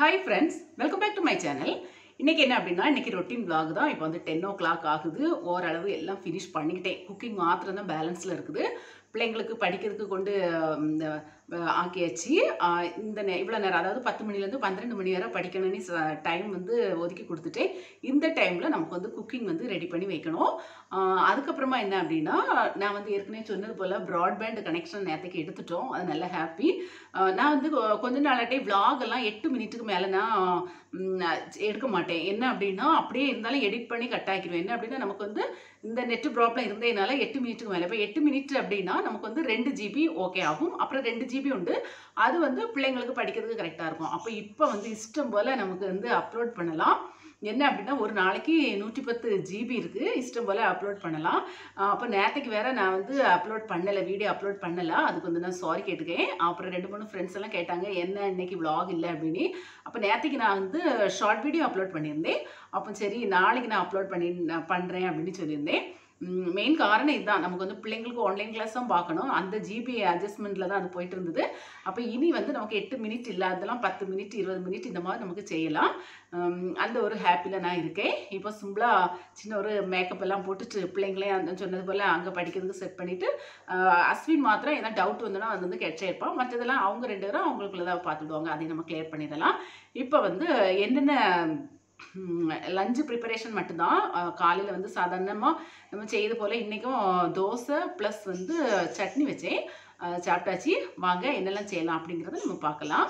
hi friends welcome back to my channel இன்னைக்கு என்ன அப்படின்னா இன்னைக்கு ரொட்டீன் vlog தான் இப்போ வந்து டென் ஓ கிளாக் ஆகுது ஓரளவு எல்லாம் ஃபினிஷ் பண்ணிக்கிட்டேன் குக்கிங் மாத்திரம் தான் பேலன்ஸில் இருக்குது பிள்ளைங்களுக்கு படிக்கிறதுக்கு கொண்டு ம், இந்த, அஹ், ஆக்கியாச்சு ஆஹ், இந்த நே இவ்வளோ நேரம் அதாவது பத்து மணிலேருந்து பன்னிரெண்டு மணி வரை படிக்கணும்னு டைம் வந்து ஒதுக்கி கொடுத்துட்டேன் இந்த டைமில் நமக்கு வந்து குக்கிங் வந்து ரெடி பண்ணி வைக்கணும் ஆஹ், அதுக்கப்புறமா என்ன அப்படின்னா நான் வந்து ஏற்கனவே சொன்னது போல் ப்ராட்பேண்ட் கனெக்ஷன் நேரத்துக்கு எடுத்துட்டோம் அது நல்ல ஹாப்பி நான் வந்து கொ- கொஞ்ச நாளாட்டே vlog எல்லாம் எட்டு மினிட்டுக்கு மேலே நான் ம், எடுக்க மாட்டேன் என்ன அப்படின்னா அப்படியே இருந்தாலும் எடிட் பண்ணி கட் ஆக்கிடுவேன் என்ன அப்படின்னா நமக்கு வந்து இந்த நெட் ப்ராப்ளம் இருந்ததுனால எட்டு மினிட்டுக்கு மேலே இப்போ எட்டு மினிட் அப்படின்னா நமக்கு வந்து ரெண்டு ஜிபி ஓகே ஆகும் அப்புறம் ரெண்டு ஜிபி உண்டு அது வந்து பிள்ளைங்களுக்கு படிக்கிறதுக்கு கரெக்டாக இருக்கும் அப்போ இப்போ வந்து இஷ்டம் போல் நமக்கு வந்து அப்லோட் பண்ணலாம் என்ன அப்படின்னா ஒரு நாளைக்கு நூற்றி பத்து ஜிபி இருக்குது இஷ்டம் போல் அப்லோட் பண்ணலாம் அப்போ நேற்றுக்கு வேற நான் வந்து அப்லோட் பண்ணலை வீடியோ அப்லோட் பண்ணலை அதுக்கு வந்து நான் சாரி கேட்டுக்கேன் அப்புறம் ரெண்டு மூணு ஃப்ரெண்ட்ஸ் எல்லாம் கேட்டாங்க என்ன இன்னைக்கு vlog இல்லை அப்படின்னு அப்போ நேற்றுக்கு நான் வந்து ஷார்ட் வீடியோ அப்லோட் பண்ணியிருந்தேன் அப்போ சரி நாளைக்கு நான் அப்லோட் பண்ணி நான் பண்ணுறேன் அப்படின்னு சொல்லியிருந்தேன் மெயின் காரணம் இதுதான் நமக்கு வந்து பிள்ளைங்களுக்கு ஆன்லைன் கிளாஸ் தான் பார்க்கணும் அந்த ஜிபி அட்ஜஸ்ட்மெண்ட்டில் தான் அது போயிட்டு இருந்தது அப்போ இனி வந்து நமக்கு எட்டு மினிட் இல்லாததெல்லாம் பத்து மினிட் இருபது மினிட் இந்த மாதிரி நமக்கு செய்யலாம் உம், அந்த ஒரு ஹாப்பியில் நான் இருக்கேன் இப்போ சிம்பிளாக சின்ன ஒரு மேக்கப் எல்லாம் போட்டுட்டு பிள்ளைங்களையும் அந்த சொன்னது போல் அங்கே படிக்கிறதுக்கு செட் பண்ணிவிட்டு அஸ்வின் மாத்திரம் ஏதாவது டவுட் வந்தோன்னா அது வந்து கெட்டே இருப்பான் மற்றதெல்லாம் அவங்க ரெண்டு பேரும் அவங்களுக்குள்ள தான் பார்த்துடுவாங்க அதையும் நம்ம கிளியர் பண்ணிடலாம் இப்போ வந்து என்னென்ன லஞ்சு ப்ரிப்பரேஷன் மட்டும்தான் காலையில் வந்து சாதாரணமாக நம்ம செய்யறது போல் இன்றைக்கும் தோசை ப்ளஸ் வந்து சட்னி வச்சேன் அஹ் சாப்பிட்டாச்சு வாங்க என்னெல்லாம் செய்யலாம் அப்படிங்கிறத நம்ம பார்க்கலாம்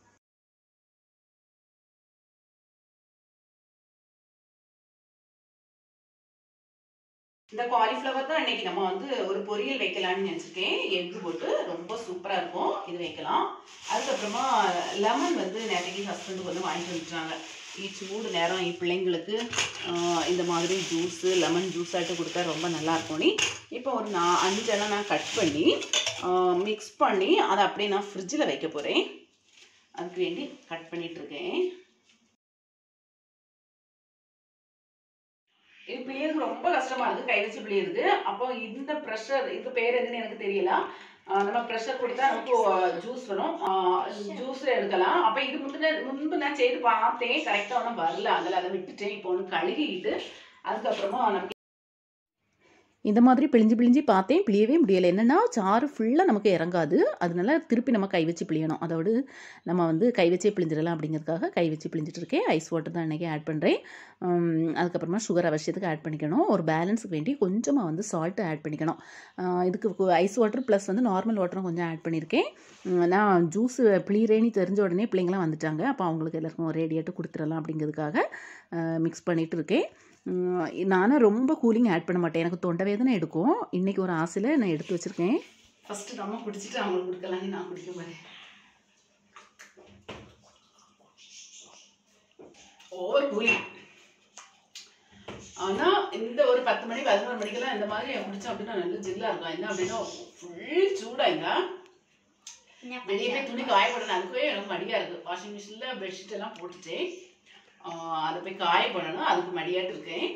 இந்த காலிஃப்ளவர் தான் இன்னைக்கு நம்ம வந்து ஒரு பொரியல் வைக்கலாம்னு நினச்சிருக்கேன் எக்கு போட்டு ரொம்ப சூப்பராக இருக்கும் இது வைக்கலாம் அதுக்கப்புறமா லெமன் வந்து நேற்றுக்கு ஹஸ்பண்டுக்கு வந்து வாங்கிட்டு வந்துட்டாங்க இ சூடு நேரம் இ பிள்ளைங்களுக்கு ஆஹ், இந்த மாதிரி ஜூஸு லெமன் ஜூஸ் ஆட்டு கொடுத்தா ரொம்ப நல்லா இருக்கும் நீ இப்போ ஒரு நான் அஞ்செல்லாம் நான் கட் பண்ணி மிக்ஸ் பண்ணி அதை அப்படியே நான் ஃப்ரிட்ஜில் வைக்க போகிறேன் அதுக்கு வேண்டி கட் பண்ணிட்டு இருக்கேன் இது பிழியறதுக்கு ரொம்ப கஷ்டமா இருக்கு கை வச்சு பிழியறது அப்போ இந்த ப்ரெஷர் இது பேர் என்னன்னு எனக்கு தெரியல ஆஹ் நம்ம ப்ரெஷர் கொடுத்தா நமக்கு ஜூஸ் வரும் ஜூஸ் எடுக்கலாம் அப்போ இது முந்தின முன்பு நான் செய்து பார்த்தேன் கரெக்டாக ஒன்றும் வரல அதில் அதை விட்டுட்டேன் இப்போ ஒன்று கழுகிட்டு அதுக்கப்புறமா நமக்கு இந்த மாதிரி பிழிஞ்சு பிழிஞ்சு பார்த்தேன் பிழியவே முடியலை என்னென்னா சாறு ஃபுல்லாக நமக்கு இறங்காது அதனால திருப்பி நம்ம கை வச்சு பிழியணும் அதோடு நம்ம வந்து கை வச்சே பிழிஞ்சிடலாம் அப்படிங்கிறதுக்காக கை வச்சு பிழிஞ்சிட்டு இருக்கேன் ஐஸ் வாட்டர் தான் இன்றைக்கி ஆட் பண்ணுறேன் அதுக்கப்புறமா சுகர் அவசியத்துக்கு ஆட் பண்ணிக்கணும் ஒரு பேலன்ஸுக்கு வேண்டி கொஞ்சமாக வந்து சால்ட்டு ஆட் பண்ணிக்கணும் ஆஹ் இதுக்கு ஐஸ் வாட்டர் ப்ளஸ் வந்து நார்மல் வாட்டரும் கொஞ்சம் ஆட் பண்ணியிருக்கேன் உம் நான் ஜூஸ் பிளிரேன்னு தெரிஞ்ச உடனே பிள்ளைங்களாம் வந்துட்டாங்க அப்போ அவங்களுக்கு எல்லாருக்கும் ரேடியேட்டு கொடுத்துடலாம் அப்படிங்கிறதுக்காக மிக்ஸ் பண்ணிட்டு இருக்கேன் உம் நானும் ரொம்ப கூலிங் ஆட் பண்ண மாட்டேன் எனக்கு தொண்டை வேதனை எடுக்கும் இன்றைக்கி ஒரு ஆசையில் நான் எடுத்து வச்சுருக்கேன் ஃபஸ்ட்டு நம்ம குடிச்சிட்டு அவங்களுக்கு கொடுக்கலான்னு நான் குடிக்க போகிறேன் ஓவர் கூலிங் ஆனால் இந்த ஒரு பத்து மணி பதினோரு மணிக்கெல்லாம் இந்த மாதிரி குடிச்சோம் அப்படின்னா நல்ல ஜில்லாக இருக்கும் என்ன அப்படின்னா ஃபுல் சூடாங்க வெளியே போய் துணி காய போடணும் அதுக்கே எனக்கு மடியாக இருக்குது வாஷிங் மிஷினில் பெட்ஷீட் எல்லாம் போட்டுட்டேன் ஆஹ் அதை போய் காய போடணும் அதுக்கு மடியாட்டு இருக்கேன்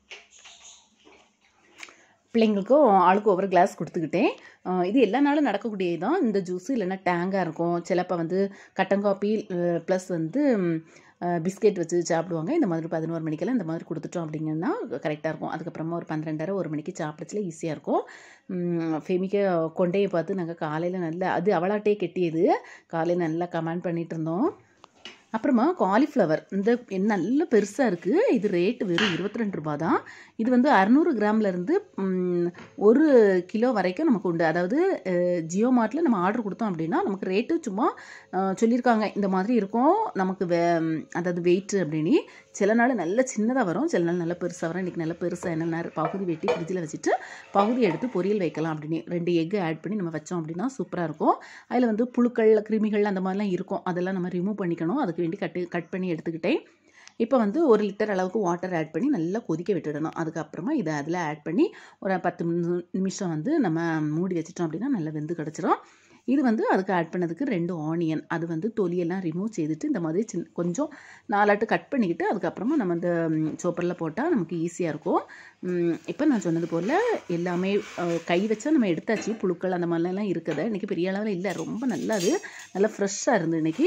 பிள்ளைங்களுக்கும் ஆளுக்கு ஒவ்வொரு கிளாஸ் கொடுத்துக்கிட்டேன் ஆஹ் இது எல்லா நாளும் நடக்கக்கூடியது தான் இந்த ஜூஸ் இல்லைன்னா டேங்காக இருக்கும் சிலப்போ வந்து கட்டன் காப்பி ப்ளஸ் வந்து பிஸ்கெட் வச்சு சாப்பிடுவாங்க இந்த மாதிரி பதினோரு மணிக்கெல்லாம் இந்த மாதிரி கொடுத்துட்டோம் அப்படிங்கன்னா கரெக்டாக இருக்கும் அதுக்கப்புறமா ஒரு பன்னிரெண்டரை ஒரு மணிக்கு சாப்பிடச்சில ஈஸியாக இருக்கும் ஃபெமிக்க கொண்டையை பார்த்து நாங்கள் காலையில் நல்லா அது அவளாட்டே கெட்டியது காலையில் நல்லா கமெண்ட் பண்ணிட்டு இருந்தோம் அப்புறமா காலிஃப்ளவர் இந்த என்ன நல்ல பெருசாக இருக்குது இது ரேட்டு வெறும் இருபத்தி ரெண்டு ரூபா தான் இது வந்து அறநூறு கிராம்லேருந்து ஒரு கிலோ வரைக்கும் நமக்கு உண்டு அதாவது அஹ், ஜியோ மார்ட்டில் நம்ம ஆர்டர் கொடுத்தோம் அப்படின்னா நமக்கு ரேட்டு சும்மா அஹ், சொல்லியிருக்காங்க இந்த மாதிரி இருக்கும் நமக்கு வே அதாவது வெயிட் அப்படின்னு சில நாள் நல்ல சின்னதாக வரும் சில நாள் நல்ல பெருசாக வரும் இன்றைக்கி நல்ல பெருசாக என்னென்ன பகுதி வெட்டி ஃப்ரிட்ஜில் வச்சுட்டு பகுதி எடுத்து பொரியல் வைக்கலாம் அப்படின்னு ரெண்டு எக்கு ஆட் பண்ணி நம்ம வச்சோம் அப்படின்னா சூப்பராக இருக்கும் அதில் வந்து புழுக்கள் கிருமிகள் அந்த மாதிரிலாம் இருக்கும் அதெல்லாம் நம்ம ரிமூவ் பண்ணிக்கணும் அதுக்கு வேண்டி கட்டு கட் பண்ணி எடுத்துக்கிட்டேன் இப்போ வந்து ஒரு லிட்டர் அளவுக்கு வாட்டர் ஆட் பண்ணி நல்லா கொதிக்க விட்டுடணும் அதுக்கப்புறமா இதை அதில் ஆட் பண்ணி ஒரு பத்து நிமி- நிமிஷம் வந்து நம்ம மூடி வச்சிட்டோம் அப்படின்னா நல்லா வெந்து கிடச்சிரும் இது வந்து அதுக்கு ஆட் பண்ணதுக்கு ரெண்டு ஆனியன் அது வந்து தொலியெல்லாம் ரிமூவ் செய்துட்டு இந்த மாதிரி சின்ன கொஞ்சம் நாலாட்டு கட் பண்ணிக்கிட்டு அதுக்கப்புறமா நம்ம இந்த சோப்பரில் போட்டால் நமக்கு ஈஸியாக இருக்கும் இப்போ நான் சொன்னது போல் எல்லாமே அஹ், கை வச்சா நம்ம எடுத்தாச்சு புழுக்கள் அந்த மாதிரிலாம் இருக்குது இன்றைக்கி பெரிய அளவில் இல்லை ரொம்ப நல்லா அது நல்லா ஃப்ரெஷ்ஷாக இருந்து இன்றைக்கி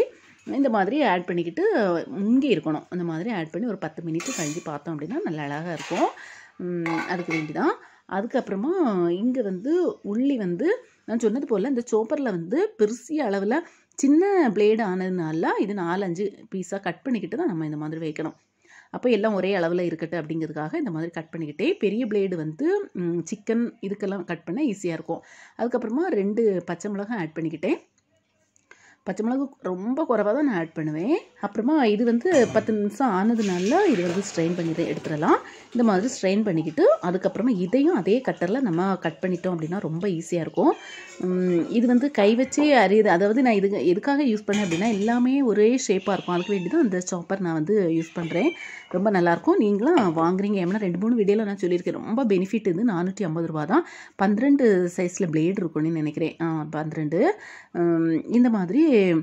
இந்த மாதிரி ஆட் பண்ணிக்கிட்டு முங்கி இருக்கணும் அந்த மாதிரி ஆட் பண்ணி ஒரு பத்து மினிட் கழிஞ்சு பார்த்தோம் அப்படின்னா நல்லா அழகாக இருக்கும் உம், அதுக்கு வேண்டி தான் அதுக்கப்புறமா இங்கே வந்து உள்ளி வந்து நான் சொன்னது போல் இந்த சோப்பரில் வந்து பெருசிய அளவில் சின்ன பிளேடு ஆனதுனால இது நாலஞ்சு பீஸாக கட் பண்ணிக்கிட்டு தான் நம்ம இந்த மாதிரி வைக்கணும் அப்போ எல்லாம் ஒரே அளவில் இருக்கட்டும் அப்படிங்கிறதுக்காக இந்த மாதிரி கட் பண்ணிக்கிட்டே பெரிய பிளேடு வந்து சிக்கன் இதுக்கெல்லாம் கட் பண்ண ஈஸியாக இருக்கும் அதுக்கப்புறமா ரெண்டு பச்சை மிளகாய் ஆட் பண்ணிக்கிட்டேன் பச்சை மிளகு ரொம்ப குறைவாக தான் நான் ஆட் பண்ணுவேன் அப்புறமா இது வந்து பத்து நிமிஷம் ஆனதுனால இது வந்து ஸ்ட்ரெயின் பண்ணி தான் எடுத்துடலாம் இந்த மாதிரி ஸ்ட்ரெயின் பண்ணிக்கிட்டு அதுக்கப்புறமா இதையும் அதே கட்டரில் நம்ம கட் பண்ணிட்டோம் அப்படின்னா ரொம்ப ஈஸியாக இருக்கும் உம், இது வந்து கை வச்சே அறியுது அதாவது நான் இது எதுக்காக யூஸ் பண்ணேன் அப்படின்னா எல்லாமே ஒரே ஷேப்பாக இருக்கும் அதுக்கு வேண்டி தான் இந்த சாப்பர் நான் வந்து யூஸ் பண்ணுறேன் ரொம்ப நல்லாயிருக்கும் நீங்களும் வாங்குறீங்க ஏன்னா ரெண்டு மூணு வீடியோவில் நான் சொல்லியிருக்கேன் ரொம்ப பெனிஃபிட் இது நானூற்றி ஐம்பது ரூபா தான் பன்னிரெண்டு சைஸில் பிளேடு இருக்கும்னு நினைக்கிறேன் ஆ, பன்னிரெண்டு உம், இந்த மாதிரி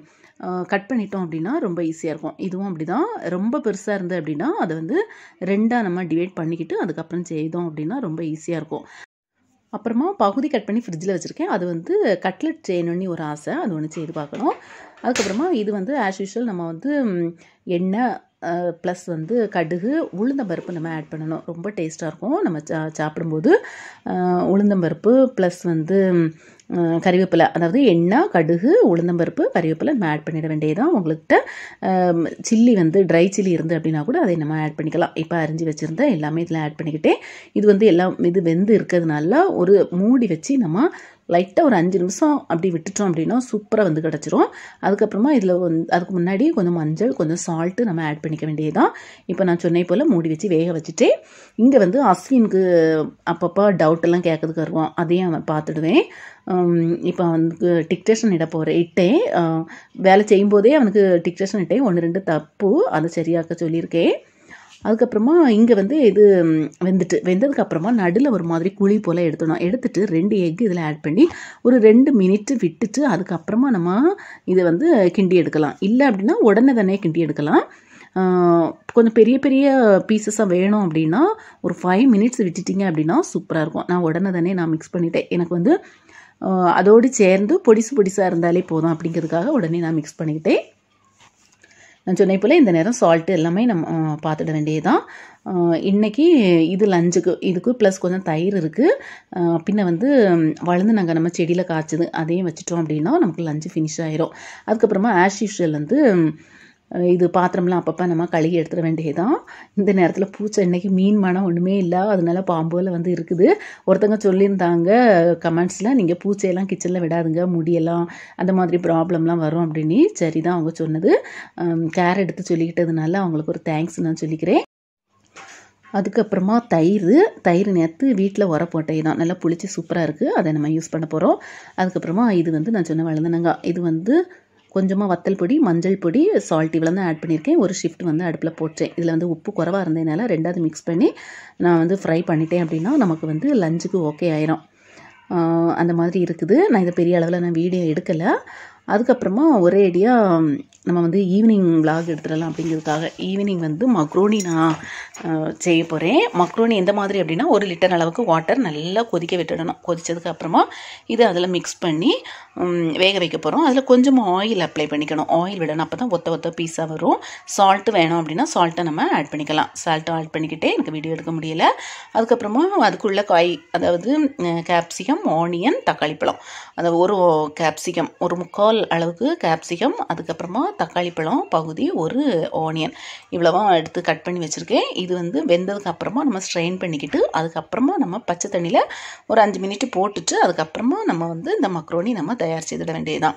கட் பண்ணிட்டோம் அப்படின்னா ரொம்ப ஈஸியாக இருக்கும் இதுவும் அப்படி தான் ரொம்ப பெருசாக இருந்தது அப்படின்னா அதை வந்து ரெண்டாக நம்ம டிவைட் பண்ணிக்கிட்டு அதுக்கப்புறம் செய்தோம் அப்படின்னா ரொம்ப ஈஸியாக இருக்கும் அப்புறமா பகுதி கட் பண்ணி ஃப்ரிட்ஜில் வச்சுருக்கேன் அது வந்து கட்லெட் செய்யணும்னு ஒரு ஆசை அது ஒன்று செய்து பார்க்கணும் அதுக்கப்புறமா இது வந்து ஆஸ் யூஷுவல் நம்ம வந்து ம், எண்ணெய் ப்ளஸ் வந்து கடுகு உளுந்தம்பருப்பு நம்ம ஆட் பண்ணணும் ரொம்ப டேஸ்ட்டாக இருக்கும் நம்ம சா சாப்பிடும்போது அஹ், உளுந்தம்பருப்பு ப்ளஸ் வந்து ம், கறிவேப்பிலை அதாவது எண்ணெய் கடுகு உளுந்தம்பருப்பு கறிவேப்பிலை நம்ம ஆட் பண்ணிட வேண்டியதுதான் உங்கள்கிட்ட சில்லி வந்து ட்ரை சில்லி இருந்து அப்படின்னா கூட அதை நம்ம ஆட் பண்ணிக்கலாம் இப்போ அரிஞ்சு வச்சுருந்த எல்லாமே இதில் ஆட் பண்ணிக்கிட்டே இது வந்து எல்லாம் இது வெந்து இருக்கிறதுனால ஒரு மூடி வச்சு நம்ம லைட்டாக ஒரு அஞ்சு நிமிஷம் அப்படி விட்டுட்டோம் அப்படின்னா சூப்பராக வந்து கிடச்சிரும் அதுக்கப்புறமா இதில் வந்து அதுக்கு முன்னாடி கொஞ்சம் மஞ்சள் கொஞ்சம் சால்ட்டு நம்ம ஆட் பண்ணிக்க வேண்டியதுதான் இப்போ நான் சொன்னே போல் மூடி வச்சு வேக வச்சுட்டு இங்கே வந்து அஸ்வினுக்கு அப்பப்போ டவுட் எல்லாம் கேட்கறதுக்கு வருவான் அதையும் அவன் பார்த்துடுவேன் உம், இப்போ அவனுக்கு டிக்டேஷன் இட போகிறேன் இட்டேன் அஹ், வேலை செய்யும்போதே அவனுக்கு டிக்டேஷன் இட்டேன் ஒன்று ரெண்டு தப்பு அதை சரியாக்க சொல்லியிருக்கேன் அதுக்கப்புறமா இங்கே வந்து இது ம், வெந்துட்டு வெந்ததுக்கு அப்புறமா நடுவில் ஒரு மாதிரி குழி போல் எடுத்துடணும் எடுத்துட்டு ரெண்டு எக் இதில் ஆட் பண்ணி ஒரு ரெண்டு மினிட் விட்டுட்டு அதுக்கப்புறமா நம்ம இதை வந்து கிண்டி எடுக்கலாம் இல்லை அப்படின்னா உடனே தானே கிண்டி எடுக்கலாம் ஆஹ், கொஞ்சம் பெரிய பெரிய பீசஸாக வேணும் அப்படின்னா ஒரு ஃபைவ் மினிட்ஸ் விட்டுட்டீங்க அப்படின்னா சூப்பராக இருக்கும் நான் உடனே தானே நான் மிக்ஸ் பண்ணிட்டேன் எனக்கு வந்து ஆஹ், அதோடு சேர்ந்து பொடிசு பொடிசாக இருந்தாலே போதும் அப்படிங்கிறதுக்காக உடனே நான் மிக்ஸ் பண்ணிக்கிட்டேன் நான் சொன்ன போல் இந்த நேரம் சால்ட்டு எல்லாமே நம்ம ஆ, பார்த்துட வேண்டியதுதான் ஆ, இன்னைக்கு இது லஞ்சுக்கு இதுக்கு ப்ளஸ் கொஞ்சம் தயிர் இருக்குது பின்ன வந்து ம், வளர்ந்து நாங்கள் நம்ம செடியில் காய்ச்சது அதையும் வச்சுட்டோம் அப்படின்னா நமக்கு லஞ்சு ஃபினிஷ் ஆயிரும் அதுக்கப்புறமா ஆஸ் யூஷுவல் வந்து ம், இது பாத்திரம்லாம் அப்பப்போ நம்ம கழுகி எடுத்துட வேண்டியதுதான் இந்த நேரத்தில் பூச்சை இன்னைக்கு மீன் மனம் ஒன்றுமே இல்லை அதனால பாம்புல வந்து இருக்குது ஒருத்தங்க சொல்லியிருந்தாங்க கமெண்ட்ஸில் நீங்கள் பூச்சையெல்லாம் கிச்சனில் விடாதுங்க முடியெல்லாம் அந்த மாதிரி ப்ராப்ளம்லாம் வரும் அப்படின்னு சரி தான் அவங்க சொன்னது கேர் எடுத்து சொல்லிக்கிட்டதுனால அவங்களுக்கு ஒரு தேங்க்ஸ் நான் சொல்லிக்கிறேன் அதுக்கப்புறமா தயிர் தயிர் நேற்று வீட்டில் உர போட்டே தான் நல்லா புளிச்சு சூப்பராக இருக்குது அதை நம்ம யூஸ் பண்ண போகிறோம் அதுக்கப்புறமா இது வந்து நான் சொன்ன வளர்ந்தனங்க இது வந்து கொஞ்சமாக வத்தல் பொடி மஞ்சள் பொடி சால்ட் இவ்வளோ தான் ஆட் பண்ணியிருக்கேன் ஒரு ஷிஃப்ட் வந்து அடுப்பில் போட்டேன் இதில் வந்து உப்பு குறவாக இருந்ததுனால ரெண்டாவது மிக்ஸ் பண்ணி நான் வந்து ஃப்ரை பண்ணிட்டேன் அப்படின்னா நமக்கு வந்து லஞ்சுக்கு ஓகே ஆயிரும் ஆஹ் அந்த மாதிரி இருக்குது நான் இதை பெரிய அளவில் நான் வீடியோ எடுக்கலை அதுக்கப்புறமா ஒரே அடியாக நம்ம வந்து ஈவினிங் vlog எடுத்துடலாம் அப்படிங்கிறதுக்காக ஈவினிங் வந்து மக்ரோனி நான் ஆஹ் செய்ய போகிறேன் மக்ரோனி எந்த மாதிரி அப்படின்னா ஒரு லிட்டர் அளவுக்கு வாட்டர் நல்லா கொதிக்க விட்டுடணும் கொதிச்சதுக்கு அப்புறமா இதை அதில் மிக்ஸ் பண்ணி ம், வேக வைக்க போகிறோம் அதில் கொஞ்சமாக ஆயில் அப்ளை பண்ணிக்கணும் ஆயில் விடணும் அப்போ தான் ஒத்த ஒத்த பீஸாக வரும் சால்ட்டு வேணும் அப்படின்னா சால்ட்டை நம்ம ஆட் பண்ணிக்கலாம் சால்ட்டை ஆட் பண்ணிக்கிட்டே எனக்கு வீடியோ எடுக்க முடியல அதுக்கப்புறமா அதுக்குள்ள காய் அதாவது கேப்சிகம் ஆனியன் தக்காளி பழம் அந்த ஒரு கேப்சிகம் ஒரு முக்கால் அளவுக்கு கேப்சிகம் அதுக்கப்புறமா தக்காளி பழம் பகுதி ஒரு ஆனியன் இவ்வளவா எடுத்து கட் பண்ணி வச்சுருக்கேன் இது வந்து வெந்ததுக்கு அப்புறமா நம்ம ஸ்ட்ரெயின் பண்ணிக்கிட்டு அதுக்கப்புறமா நம்ம பச்சை தண்ணியில் ஒரு அஞ்சு மினிட் போட்டுட்டு அதுக்கப்புறமா நம்ம வந்து இந்த மக்ரோனி நம்ம தயார் செய்திட வேண்டியதுதான்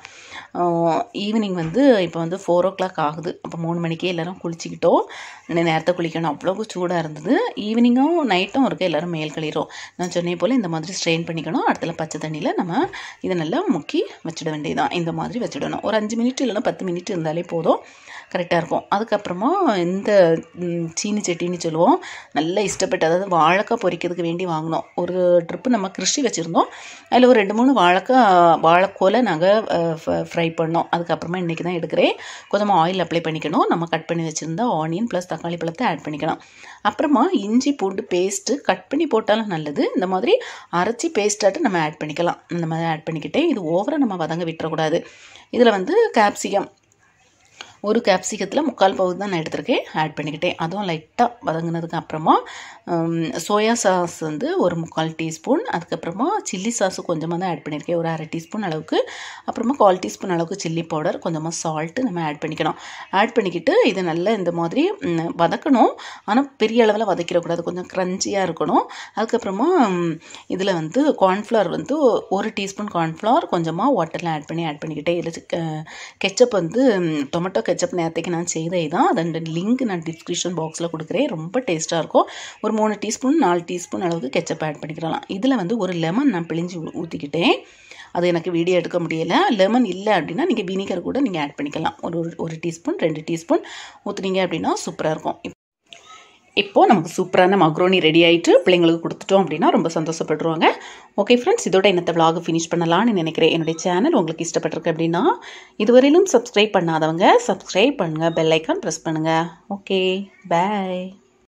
ஈவினிங் வந்து இப்போ வந்து ஃபோர் ஓ கிளாக் ஆகுது அப்போ மூணு மணிக்கே எல்லாரும் குளிச்சிக்கிட்டோம் இன்னும் நேரத்தை குளிக்கணும் அவ்வளோ சூடாக இருந்தது ஈவினிங்கும் நைட்டும் இருக்க எல்லாரும் மேல் கழிறோம் நான் சொன்னே போல் இந்த மாதிரி ஸ்ட்ரெயின் பண்ணிக்கணும் அடுத்தல பச்சை தண்ணியில் நம்ம இதை நல்லா முக்கி வச்சிட வேண்டியதுதான் இந்த மாதிரி வச்சிடணும் ஒரு அஞ்சு மினிட் இல்லைன்னா பத்து மினிட் இருந்தாலே போதும் கரெக்டாக இருக்கும் அதுக்கப்புறமா இந்த ம், சீனி சட்டின்னு சொல்லுவோம் நல்லா இஷ்டப்பட்டு அதாவது வாழைக்காய் பொரிக்கிறதுக்கு வேண்டி வாங்கினோம் ஒரு ட்ரிப்பு நம்ம கிருஷி வச்சுருந்தோம் அதில் ஒரு ரெண்டு மூணு வாழைக்காய் வாழைக்கோலை நாங்கள் ஃப்ரை பண்ணோம் அதுக்கப்புறமா இன்றைக்கி தான் எடுக்கிறேன் கொஞ்சமாக ஆயில் அப்ளை பண்ணிக்கணும் நம்ம கட் பண்ணி வச்சுருந்தா ஆனியன் ப்ளஸ் தக்காளி பழத்தை ஆட் பண்ணிக்கணும் அப்புறமா இஞ்சி பூண்டு பேஸ்ட்டு கட் பண்ணி போட்டாலும் நல்லது இந்த மாதிரி அரைச்சி பேஸ்ட்டாட்டு நம்ம ஆட் பண்ணிக்கலாம் இந்த மாதிரி ஆட் பண்ணிக்கிட்டே இது ஓவராக நம்ம வதங்க விட்டுறக்கூடாது இதில் வந்து கேப்சிகம் ஒரு கேப்சிகத்தில் முக்கால் பவுல் தான் நான் எடுத்திருக்கேன் ஆட் பண்ணிக்கிட்டேன் அதுவும் லைட்டாக வதங்கினதுக்கு அப்புறமா சோயா சாஸ் வந்து ஒரு முக்கால் டீஸ்பூன் அதுக்கப்புறமா சில்லி சாஸு கொஞ்சமாக தான் ஆட் பண்ணியிருக்கேன் ஒரு அரை டீஸ்பூன் அளவுக்கு அப்புறமா கால் டீஸ்பூன் அளவுக்கு சில்லி பவுடர் கொஞ்சமாக சால்ட்டு நம்ம ஆட் பண்ணிக்கணும் ஆட் பண்ணிக்கிட்டு இது நல்லா இந்த மாதிரி ம், வதக்கணும் ஆனால் பெரிய அளவில் வதக்கிடக்கூடாது கொஞ்சம் க்ரன்ச்சியாக இருக்கணும் அதுக்கப்புறமா இதில் வந்து கார்ன்ஃப்ளவர் வந்து ஒரு டீஸ்பூன் கார்ன்ஃப்ளவர் கொஞ்சமாக வாட்டரில் ஆட் பண்ணி ஆட் பண்ணிக்கிட்டே இதில் கெச்சப் வந்து டொமேட்டோ கெச்சப் நேரத்துக்கு நான் செய்த இதான் அதோட லிங்க் நான் டிஸ்கிரிப்ஷன் பாக்ஸில் கொடுக்குறேன் ரொம்ப டேஸ்ட்டாக இருக்கும் ஒரு மூணு டீஸ்பூன் நாலு டீஸ்பூன் அளவுக்கு கெச்சப் ஆட் பண்ணிக்கலாம் இதில் வந்து ஒரு லெமன் நான் பிழிஞ்சு ஊ- ஊற்றிக்கிட்டேன் அது எனக்கு வீடியோ எடுக்க முடியலை லெமன் இல்லை அப்படின்னா நீங்கள் வினிகர் கூட நீங்கள் ஆட் பண்ணிக்கலாம் ஒரு ஒரு- ஒரு டீஸ்பூன் ரெண்டு டீஸ்பூன் ஊற்றுனீங்க அப்படின்னா சூப்பராக இருக்கும் இப்- இப்போது நமக்கு சூப்பரான மக்ரோனி ரெடி ஆயிட்டு பிள்ளைங்களுக்கு கொடுத்துட்டோம் அப்படின்னா ரொம்ப சந்தோஷப்படுருவாங்க ஓகே ஃப்ரெண்ட்ஸ் இதோட என்னத்த vlog ஃபினிஷ் பண்ணலாம்னு நினைக்கிறேன் என்னுடைய சேனல் உங்களுக்கு இஷ்டப்பட்டிருக்கு அப்படின்னா இதுவரையிலும் சப்ஸ்கிரைப் பண்ணாதவங்க சப்ஸ்கிரைப் பண்ணுங்கள் பெல் ஐக்கான் ப்ரெஸ் பண்ணுங்கள் ஓகே பை